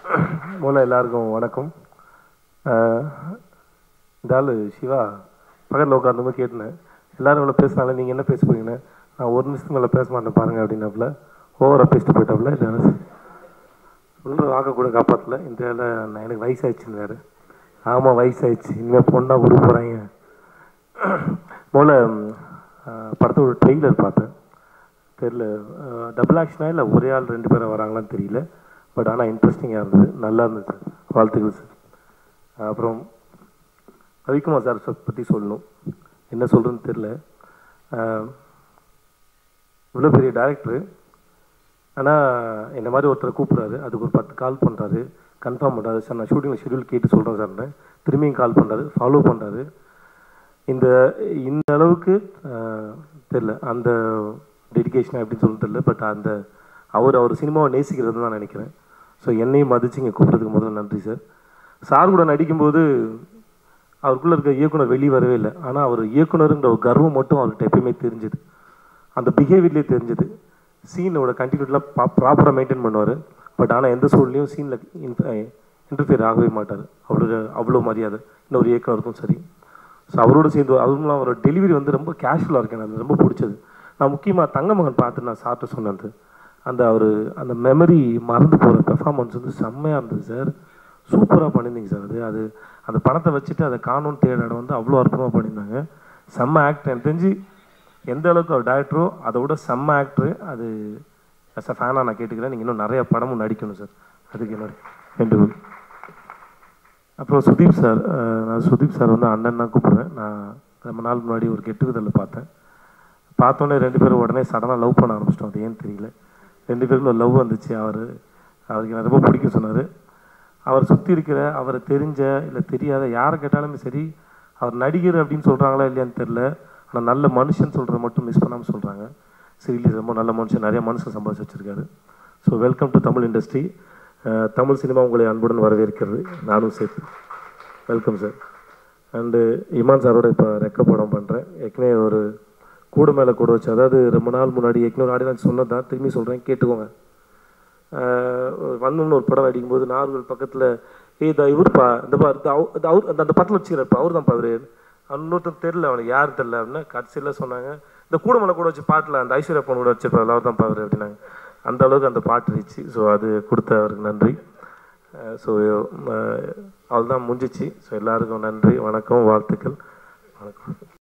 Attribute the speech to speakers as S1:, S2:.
S1: முதல்ல எல்லாருக்கும் வணக்கம் அஹ், இந்த ஆள் சிவா பக்கத்தில் உட்காந்து கேட்டேன் எல்லாரும் இவ்வளோ பேசுனால நீங்கள் என்ன பேச போறீங்கன்னு நான் ஒரு நிமிஷத்துக்கு மேலே பேச மாட்டேன் பாருங்க அப்படின்னாப்புல ஓவராக பேசிட்டு போயிட்டாப்புல இல்லை சொல்கிற வாக்க கூட காப்பாற்றல இந்த வேலை நான் எனக்கு வயசாயிடுச்சுன்னு வேறு ஆமாம் வயசாயிடுச்சு இனிமேல் பொண்ணாக கொடுக்க போகிறாங்க முதல்ல அஹ், படத்தோட ட்ரெய்லர் பார்த்தேன் தெரில டபுள் ஆக்ஷனா இல்லை ஒரே ஆள் ரெண்டு பேரும் வராங்களான்னு தெரியல பட் ஆனால் இன்ட்ரெஸ்டிங்காக இருந்தது நல்லா இருந்தது சார் வாழ்த்துக்கள் சார் அப்புறம் ரவிக்குமார் சார் பற்றி சொல்லணும் என்ன சொல்கிறதுன்னு தெரில இவ்வளோ பெரிய டேரக்டரு ஆனால் இந்த மாதிரி ஒருத்தர் கூப்பிட்றாரு அதுக்கு ஒரு பத்து கால் பண்ணுறாரு கன்ஃபார்ம் பண்ணுறாரு சார் நான் ஷூட்டிங் ஷெடியூல் கேட்டு சொல்கிறேன் சார் திரும்பியும் கால் பண்ணுறாரு ஃபாலோ பண்ணுறாரு இந்த இந்த அளவுக்கு தெரில அந்த டெடிகேஷன் எப்படின்னு சொல்ல தெரியல பட் அந்த அவர் அவர் சினிமாவை நேசிக்கிறது தான் நினைக்கிறேன் ஸோ என்னையும் மதிச்சு இங்கே கூப்பிட்றதுக்கு முதல்ல நன்றி சார் சார் கூட நடிக்கும்போது அவருக்குள்ளே இருக்க இயக்குனர் வெளியே வரவே இல்லை ஆனால் அவர் இயக்குனருங்கிற ஒரு கர்வம் மட்டும் அவர்கிட்ட எப்பயுமே தெரிஞ்சுது அந்த பிஹேவியர்லேயே தெரிஞ்சது சீனோட கண்டினியூட்டிலாம் ப்ராப்பராக மெயின்டைன் பண்ணுவார் பட் ஆனால் எந்த சூழ்நிலையும் சீனில் இன்டர்ஃபியர் ஆகவே மாட்டார் அவ்வளோ அவ்வளோ மரியாதை இன்னொரு இயக்குனருக்கும் சரி ஸோ அவரோட சேர்ந்து அதுவும் அவரோட டெலிவரி வந்து ரொம்ப கேஷுவலாக இருக்கு எனக்கு அது ரொம்ப பிடிச்சது நான் முக்கியமாக தங்கமகன் பார்த்து நான் சாப்பிட்டு சொன்னது அந்த அவர் அந்த மெமரி மறந்து போகிற பெர்ஃபார்மன்ஸ் வந்து செம்மையாக இருந்தது சார் சூப்பராக பண்ணியிருந்தீங்க சார் அது அது அந்த பணத்தை வச்சுட்டு அதை காணும் தேட இடம் வந்து அவ்வளோ அற்புதமாக பண்ணியிருந்தாங்க செம்ம ஆக்டர் எனக்கு தெரிஞ்சு எந்த அளவுக்கு அவர் டேரக்டரோ அதை விட செம்ம ஆக்டரு அது எஸ் அ ஃபேனாக நான் கேட்டுக்கிறேன் நீங்கள் இன்னும் நிறைய படமும் நடிக்கணும் சார் அதுக்கு என்னோட வேண்டுகோள் அப்புறம் சுதீப் சார் அஹ், நான் சுதீப் சார் வந்து அண்ணன் தான் கூப்பிடுவேன் நான் ரொம்ப நாள் முன்னாடி ஒரு கெட்டுக்குதலில் பார்த்தேன் பார்த்தோன்னே ரெண்டு பேரும் உடனே சடனாக லவ் பண்ண ஆரம்பிச்சிட்டோம் அது ஏன்னு தெரியல ரெண்டு பேருக்குள்ள லவ் வந்துச்சு அவர் அவருக்கு எனக்கு ரொம்ப பிடிக்கும் சொன்னார் அவர் சுற்றி இருக்கிற அவரை தெரிஞ்ச இல்லை தெரியாத யாரை கேட்டாலுமே சரி அவர் நடிகர் அப்படின்னு சொல்கிறாங்களா இல்லையான்னு தெரில ஆனால் நல்ல மனுஷன் சொல்கிறத மட்டும் மிஸ் பண்ணாமல் சொல்கிறாங்க சீரியலி ரொம்ப நல்ல மனுஷன் நிறைய மனுஷன் சம்பாதிச்சு வச்சிருக்காரு so welcome to Tamil industry Tamil cinema உங்களை அன்புடன் வரவேற்கிறது நானும் சேர்த்து வெல்கம் சார் அண்டு இமான் சாரோட இப்போ ரெக்க படம் பண்ணுறேன் ஏற்கனவே ஒரு கூட மேலே கூட வச்சு அதாவது ரொம்ப நாள் முன்னாடி ஏற்கனவே ஒரு ஆடியன்ஸ் சொன்னது தான் திரும்பி சொல்கிறேன் கேட்டுக்கோங்க வந்தோம்னு ஒரு படம் அடிக்கும்போது நார்கள் பக்கத்தில் ஏய் இதா இவருப்பா இந்த பா இந்த அவ- இந்த அவர் அந்த அந்த படத்தில் வச்சுக்கிறப்பா அவர் தான்ப்பா அவர் இன்னொருத்தன் தெரில அவனுக்கு யார் தெரில அப்படின்னா கடைசியில் சொன்னாங்க இந்த கூடமலை கூட வச்சு பாட்டில் அந்த ஐஸ்வர்யா பொண்ணு கூட வச்சிருப்பாரு அவர் தான்ப்பா அவர் அப்படின்னாங்க அந்த அளவுக்கு அந்த பாட்டு இருந்துச்சு ஸோ அது கொடுத்த அவருக்கு நன்றி ஸோ அவ்வளோதான் முடிஞ்சிச்சு ஸோ எல்லாருக்கும் நன்றி வணக்கம் வாழ்த்துக்கள் வணக்கம்